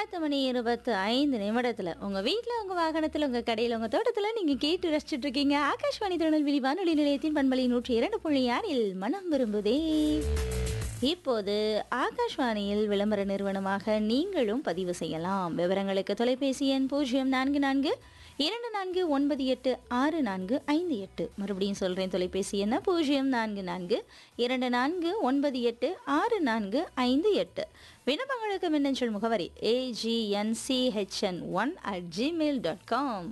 பத்து மணி இருபத்து ஐந்து நிமிடத்தில் உங்கள் வீட்டில் உங்கள் வாகனத்தில் உங்கள் கடையில் உங்கள் தோட்டத்தில் நீங்கள் கேட்டு ரசிச்சுட்டு இருக்கீங்க ஆகாஷ்வாணி திருநெல்வேலி வானொலி நிலையத்தின் பண்பலை நூற்றி இரண்டு புள்ளி ஆறில் மனம் விரும்புதே இப்போது ஆகாஷ்வாணியில் விளம்பர நிறுவனமாக நீங்களும் பதிவு செய்யலாம் விவரங்களுக்கு தொலைபேசி எண் பூஜ்ஜியம் நான்கு நான்கு இரண்டு நான்கு ஒன்பது எட்டு ஆறு நான்கு ஐந்து எட்டு மறுபடியும் சொல்கிறேன் தொலைபேசி எண்ண பூஜ்ஜியம் நான்கு நான்கு இரண்டு நான்கு ஒன்பது எட்டு ஆறு நான்கு ஐந்து எட்டு விண்ணப்பங்களுக்கு மின்னஞ்சல் முகவரி AGNCHN one at Gmail dot com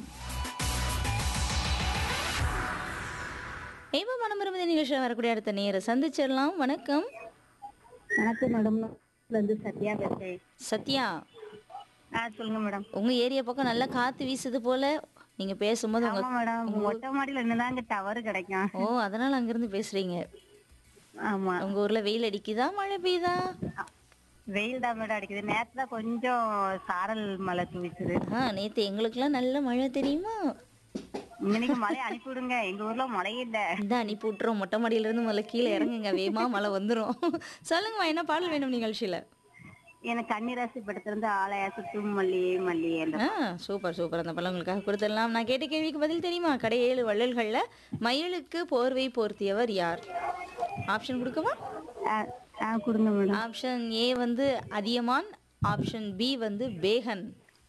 இப்போ மனம் விரும்புத நிகழ்ச்சியில் வரக்கூடிய அடுத்த நேரம் சந்திச்சிடலாம் வணக்கம் வணக்கம் மேடம் இருந்து சத்யா பேசுறேன் சத்யா ஆ சொல்லுங்க மேடம் உங்க ஏரியா பக்கம் நல்லா காத்து வீசுது போல நீங்க பேசும்போது உங்க ஆமா மேடம் மொட்டை மாடியில நின்னுதான் அங்க டவர் கிடைக்கும் ஓ அதனால அங்கிருந்து பேசுறீங்க ஆமா உங்க ஊர்ல வெயில் அடிக்குதா மழை பெய்யுதா வெயில் தான் மேடம் அடிக்குது நேத்து தான் கொஞ்சம் சாரல் மழை தூவிச்சுது ஆ நேத்து எங்களுக்கெல்லாம் நல்ல மழை தெரியுமா இன்னைக்கு மழை அனுப்பி விடுங்க எங்க ஊர்ல மழையே இல்ல இந்த அனுப்பி விட்டுறோம் மொட்டை மாடியில இருந்து முதல்ல கீழே இறங்குங்க வேகமா மழை வந்துரும் சொல்லுங்கம்மா என்ன பாடல் வேணும் நிகழ்ச்சியில எனக்கு கன்னிராசி படத்திலிருந்து ஆலயா சுற்றும் மல்லியே மல்லியே அந்த ஆ சூப்பர் சூப்பர் அந்த பழம் உங்களுக்காக கொடுத்துடலாம் நான் கேட்ட கேள்விக்கு பதில் தெரியுமா கடை ஏழு வள்ளல்கள்ல மயிலுக்கு போர்வை போர்த்தியவர் யார் ஆப்ஷன் கொடுக்கவா ஆ, ஆ கொடுங்க மேடம் ஆப்ஷன் ஏ வந்து அதியமான் ஆப்ஷன் பி வந்து பேகன்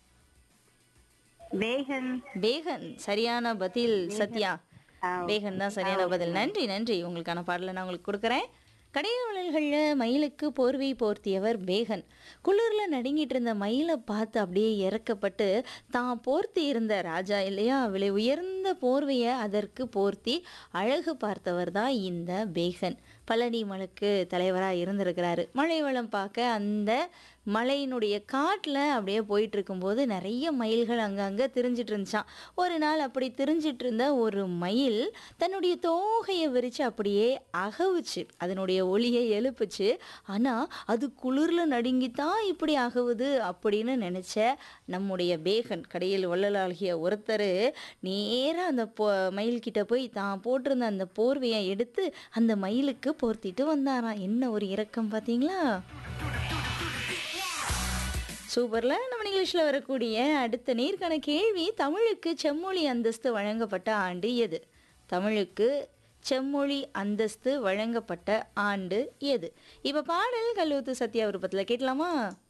வேகன் பேகன் சரியான பதில் சத்யா ஆ, பேகன் தான் சரியான பதில் நன்றி நன்றி உங்களுக்கான பாடலை நான் உங்களுக்கு கொடுக்குறேன் கடையவளர்களில் மயிலுக்கு போர்வை போர்த்தியவர் பேகன் குளிரில் நடுங்கிட்டு இருந்த மயிலை பார்த்து அப்படியே இறக்கப்பட்டு தான் போர்த்தி இருந்த ராஜா இல்லையா விலை உயர்ந்த போர்வையை அதற்கு போர்த்தி அழகு பார்த்தவர் தான் இந்த பேகன் பழனி மலைக்கு தலைவராக இருந்திருக்கிறாரு மழை வளம் பார்க்க அந்த மலையினுடைய காட்டில் அப்படியே போயிட்டு இருக்கும்போது நிறைய மயில்கள் அங்கங்கே திரிஞ்சிட்டு இருந்துச்சான் ஒரு நாள் அப்படி திரிஞ்சிட்டு இருந்த ஒரு மயில் தன்னுடைய தோகையை விரித்து அப்படியே அகவுச்சு அதனுடைய ஒளியை எழுப்புச்சு ஆனால் அது குளிரில் நடுங்கித்தான் இப்படி அகவுது அப்படின்னு நினச்ச நம்முடைய பேகன் கடையில் வள்ளலாகிய ஒருத்தர் நேராக அந்த பொ மயில்கிட்ட போய் தான் போட்டிருந்த அந்த போர்வையை எடுத்து அந்த மயிலுக்கு போர்த்திட்டு வந்தாராம் என்ன ஒரு இரக்கம் பார்த்தீங்களா சூப்பர்ல நம்ம நிகழ்ச்சியில் வரக்கூடிய அடுத்த நேர்காண கேள்வி தமிழுக்கு செம்மொழி அந்தஸ்து வழங்கப்பட்ட ஆண்டு எது தமிழுக்கு செம்மொழி அந்தஸ்து வழங்கப்பட்ட ஆண்டு எது இப்போ பாடல் கல்லூத்து சத்யா விருப்பத்தில் கேட்கலாமா